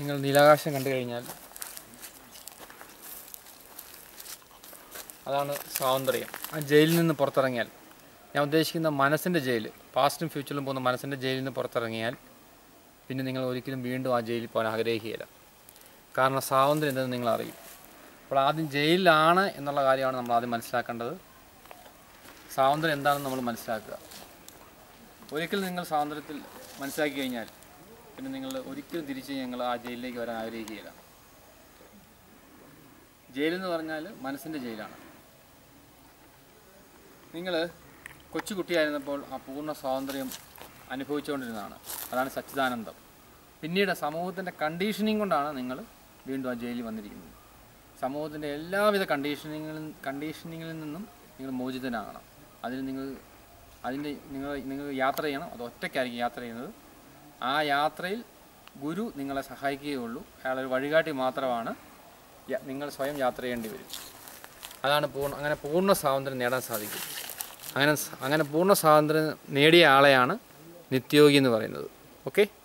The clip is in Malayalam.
നിങ്ങൾ നീലാകാശം കണ്ടു കഴിഞ്ഞാൽ അതാണ് സ്വാതന്ത്ര്യം ആ ജയിലിൽ നിന്ന് പുറത്തിറങ്ങിയാൽ ഞാൻ ഉദ്ദേശിക്കുന്ന മനസ്സിൻ്റെ ജയിൽ പാസ്റ്റും ഫ്യൂച്ചറിലും പോകുന്ന മനസ്സിൻ്റെ ജയിലിൽ നിന്ന് പുറത്തിറങ്ങിയാൽ പിന്നെ നിങ്ങൾ ഒരിക്കലും വീണ്ടും ആ ജയിലിൽ പോകാൻ ആഗ്രഹിക്കുകയില്ല കാരണം സ്വാതന്ത്ര്യം എന്തെന്ന് നിങ്ങൾ അറിയും അപ്പോൾ ആദ്യം ജയിലിലാണ് എന്നുള്ള കാര്യമാണ് നമ്മൾ ആദ്യം മനസ്സിലാക്കേണ്ടത് സ്വാതന്ത്ര്യം എന്താണെന്ന് നമ്മൾ മനസ്സിലാക്കുക ഒരിക്കൽ നിങ്ങൾ സ്വാതന്ത്ര്യത്തിൽ മനസ്സിലാക്കി കഴിഞ്ഞാൽ പിന്നെ നിങ്ങൾ ഒരിക്കലും തിരിച്ച് ഞങ്ങൾ ആ ജയിലിലേക്ക് വരാൻ ആഗ്രഹിക്കുകയില്ല ജയിലെന്ന് പറഞ്ഞാൽ മനസ്സിൻ്റെ ജയിലാണ് നിങ്ങൾ കൊച്ചുകുട്ടിയായിരുന്നപ്പോൾ ആ പൂർണ്ണ സ്വാതന്ത്ര്യം അനുഭവിച്ചുകൊണ്ടിരുന്നതാണ് അതാണ് സച്ചിദാനന്ദം പിന്നീട് സമൂഹത്തിൻ്റെ കണ്ടീഷനിങ് കൊണ്ടാണ് നിങ്ങൾ വീണ്ടും ആ ജയിലിൽ വന്നിരിക്കുന്നത് സമൂഹത്തിൻ്റെ എല്ലാവിധ കണ്ടീഷനിങ്ങിൽ കണ്ടീഷനിങ്ങിൽ നിന്നും നിങ്ങൾ മോചിതനാകണം അതിന് നിങ്ങൾ അതിൻ്റെ നിങ്ങൾ നിങ്ങൾ യാത്ര ചെയ്യണം അത് ഒറ്റയ്ക്കായിരിക്കും യാത്ര ചെയ്യുന്നത് ആ യാത്രയിൽ ഗുരു നിങ്ങളെ സഹായിക്കുകയുള്ളൂ അയാളൊരു വഴികാട്ടി മാത്രമാണ് യ- നിങ്ങൾ സ്വയം യാത്ര ചെയ്യേണ്ടി വരും അതാണ് പൂർണ്ണ അങ്ങനെ പൂർണ്ണ സ്വാതന്ത്ര്യം നേടാൻ സാധിക്കും അങ്ങനെ സ- അങ്ങനെ പൂർണ്ണ സ്വാതന്ത്ര്യം നേടിയ ആളെയാണ് നിത്യോഗി എന്ന് പറയുന്നത് ഓക്കെ